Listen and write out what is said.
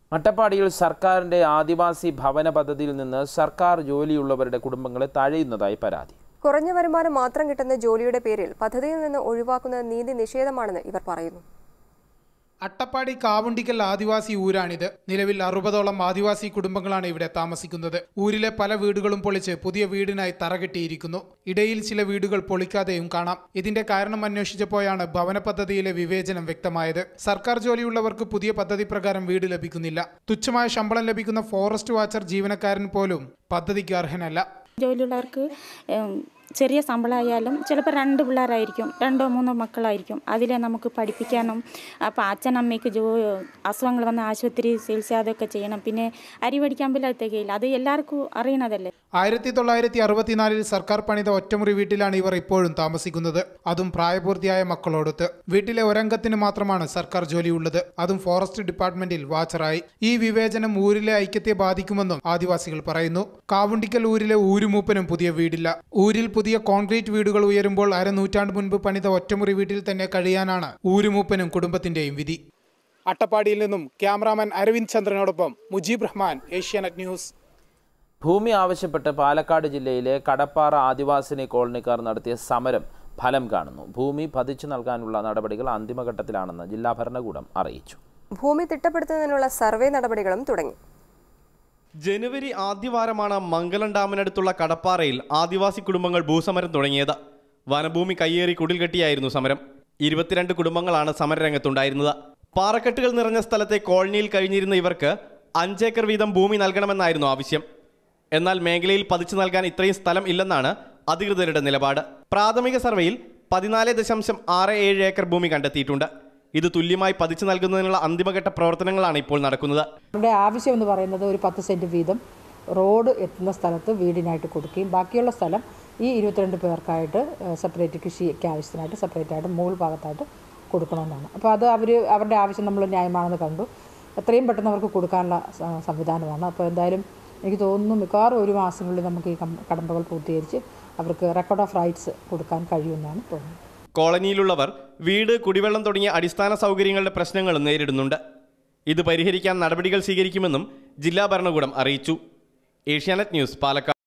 അട്ടപ്പാടിയിൽ സർക്കാരിന്റെ ആദിവാസി ഭവന പദ്ധതിയിൽ നിന്ന് സർക്കാർ ജോലിയുള്ളവരുടെ കുടുംബങ്ങളെ തഴയുന്നതായി പരാതി കുറഞ്ഞ വരുമാനം മാത്രം കിട്ടുന്ന ജോലിയുടെ പേരിൽ പദ്ധതിയിൽ നിന്ന് ഒഴിവാക്കുന്നത് നീതി നിഷേധമാണെന്ന് ഇവർ പറയുന്നു അട്ടപ്പാടി കാവുണ്ടിക്കൽ ആദിവാസി ഊരാണിത് നിലവിൽ അറുപതോളം ആദിവാസി കുടുംബങ്ങളാണ് ഇവിടെ താമസിക്കുന്നത് ഊരിലെ പല വീടുകളും പൊളിച്ച് പുതിയ വീടിനായി തറകെട്ടിയിരിക്കുന്നു ഇടയിൽ ചില വീടുകൾ പൊളിക്കാതെയും കാണാം ഇതിന്റെ കാരണം അന്വേഷിച്ചപ്പോഴാണ് ഭവന പദ്ധതിയിലെ വിവേചനം വ്യക്തമായത് സർക്കാർ ജോലിയുള്ളവർക്ക് പുതിയ പദ്ധതി പ്രകാരം വീട് ലഭിക്കുന്നില്ല തുച്ഛമായ ശമ്പളം ലഭിക്കുന്ന ഫോറസ്റ്റ് വാച്ചർ ജീവനക്കാരൻ പോലും പദ്ധതിക്ക് അർഹനല്ല ജോലിയുള്ളവർക്ക് ഉം, ചെറിയ ശമ്പളമായാലും ചിലപ്പോൾ രണ്ട് പിള്ളേരായിരിക്കും രണ്ടോ മൂന്നോ മക്കളായിരിക്കും അതിലെ നമുക്ക് പഠിപ്പിക്കാനും അപ്പോൾ അച്ഛനമ്മയ്ക്ക് ജോ അസുഖങ്ങൾ വന്ന ആശുപത്രി ചികിത്സ അതൊക്കെ ചെയ്യണം പിന്നെ അരി പഠിക്കാൻ പോലും അത് തികയില്ല അത് എല്ലാവർക്കും അറിയണതല്ലേ ആയിരത്തി തൊള്ളായിരത്തി അറുപത്തിനാലിൽ സർക്കാർ പണിത ഒറ്റമുറി വീട്ടിലാണ് ഇവർ ഇപ്പോഴും താമസിക്കുന്നത് അതും പ്രായപൂർത്തിയായ മക്കളോടൊത്ത് വീട്ടിലെ ഒരംഗത്തിന് മാത്രമാണ് സർക്കാർ ജോലിയുള്ളത് അതും ഫോറസ്റ്റ് ഡിപ്പാർട്ട്മെന്റിൽ വാച്ചറായി ഈ വിവേചനം ഊരിലെ ഐക്യത്തെ ബാധിക്കുമെന്നും ആദിവാസികൾ പറയുന്നു കാവുണ്ടിക്കൽ ഊരിലെ ഊരുമൂപ്പനും പുതിയ വീടില്ല ഊരിൽ പുതിയ കോൺക്രീറ്റ് വീടുകൾ ഉയരുമ്പോൾ അരനൂറ്റാണ്ട് മുൻപ് പണിത ഒറ്റമുറി വീട്ടിൽ തന്നെ കഴിയാനാണ് ഊരുമൂപ്പനും കുടുംബത്തിന്റെയും വിധി അട്ടപ്പാടിയിൽ നിന്നും ക്യാമറാമാൻ അരവിന്ദ് ചന്ദ്രനോടൊപ്പം മുജീബ് റഹ്മാൻ ഏഷ്യാനെറ്റ് ന്യൂസ് ഭൂമി ആവശ്യപ്പെട്ട് പാലക്കാട് ജില്ലയിലെ കടപ്പാറ ആദിവാസിനി കോളനിക്കാർ നടത്തിയ സമരം ഫലം കാണുന്നു ഭൂമി പതിച്ചു നൽകാനുള്ള നടപടികൾ അന്തിമഘട്ടത്തിലാണെന്ന് ജില്ലാ ഭരണകൂടം അറിയിച്ചു ഭൂമി തിട്ടപ്പെടുത്തുന്നതിനുള്ള സർവേ നടപടികളും തുടങ്ങി ജനുവരി ആദ്യവാരമാണ് മംഗലം ഡാമിനടുത്തുള്ള കടപ്പാറയിൽ ആദിവാസി കുടുംബങ്ങൾ ഭൂസമരം തുടങ്ങിയത് വനഭൂമി കയ്യേറി കുടിൽകെട്ടിയായിരുന്നു സമരം ഇരുപത്തിരണ്ട് കുടുംബങ്ങളാണ് സമരരംഗത്തുണ്ടായിരുന്നത് പാറക്കെട്ടുകൾ നിറഞ്ഞ സ്ഥലത്തെ കോളനിയിൽ കഴിഞ്ഞിരുന്ന ഇവർക്ക് അഞ്ചേക്കർ വീതം ഭൂമി നൽകണമെന്നായിരുന്നു ആവശ്യം എന്നാൽ മേഖലയിൽ പതിച്ചു നൽകാൻ ഇത്രയും സ്ഥലം ഇല്ലെന്നാണ് അധികൃതരുടെ നിലപാട് പ്രാഥമിക സർവേയിൽ പതിനാല് ദശാംശം ആറ് ഏഴ് ഏക്കർ ഭൂമി കണ്ടെത്തിയിട്ടുണ്ട് ഇത് തുല്യമായി പതിച്ചു നൽകുന്നതിനുള്ള അന്തിമഘട്ട പ്രവർത്തനങ്ങളാണ് ഇപ്പോൾ നടക്കുന്നത് അവരുടെ ആവശ്യം എന്ന് പറയുന്നത് ഒരു പത്ത് സെൻറ്റ് വീതം റോഡ് എത്തുന്ന സ്ഥലത്ത് വീടിനായിട്ട് കൊടുക്കുകയും ബാക്കിയുള്ള സ്ഥലം ഈ ഇരുപത്തിരണ്ട് പേർക്കായിട്ട് സെപ്പറേറ്റ് കൃഷിക്ക് ആവശ്യത്തിനായിട്ട് സെപ്പറേറ്റ് ആയിട്ട് മുകൾ ഭാഗത്തായിട്ട് കൊടുക്കണമെന്നാണ് അപ്പോൾ അത് അവർ അവരുടെ ആവശ്യം നമ്മൾ ന്യായമാണെന്ന് കണ്ടു എത്രയും പെട്ടെന്ന് അവർക്ക് കൊടുക്കാനുള്ള സ- സംവിധാനമാണ് അപ്പോൾ എന്തായാലും എനിക്ക് തോന്നുന്നു മിക്കവാറും ഒരു മാസത്തിനുള്ളിൽ നമുക്ക് ഈ കം- കടമ്പകൾ പൂർത്തീകരിച്ച് അവർക്ക് റെക്കോർഡ് ഓഫ് റൈറ്റ്സ് കൊടുക്കാൻ കഴിയുമെന്നാണ് തോന്നുന്നത് കോളനിയിലുള്ളവർ വീട് കുടിവെള്ളം തുടങ്ങിയ അടിസ്ഥാന സൗകര്യങ്ങളുടെ പ്രശ്നങ്ങളും നേരിടുന്നുണ്ട് ഇത് പരിഹരിക്കാൻ നടപടികൾ സ്വീകരിക്കുമെന്നും ജില്ലാ ഭരണകൂടം അറിയിച്ചു ഏഷ്യാനെറ്റ് ന്യൂസ് പാലക്കാട്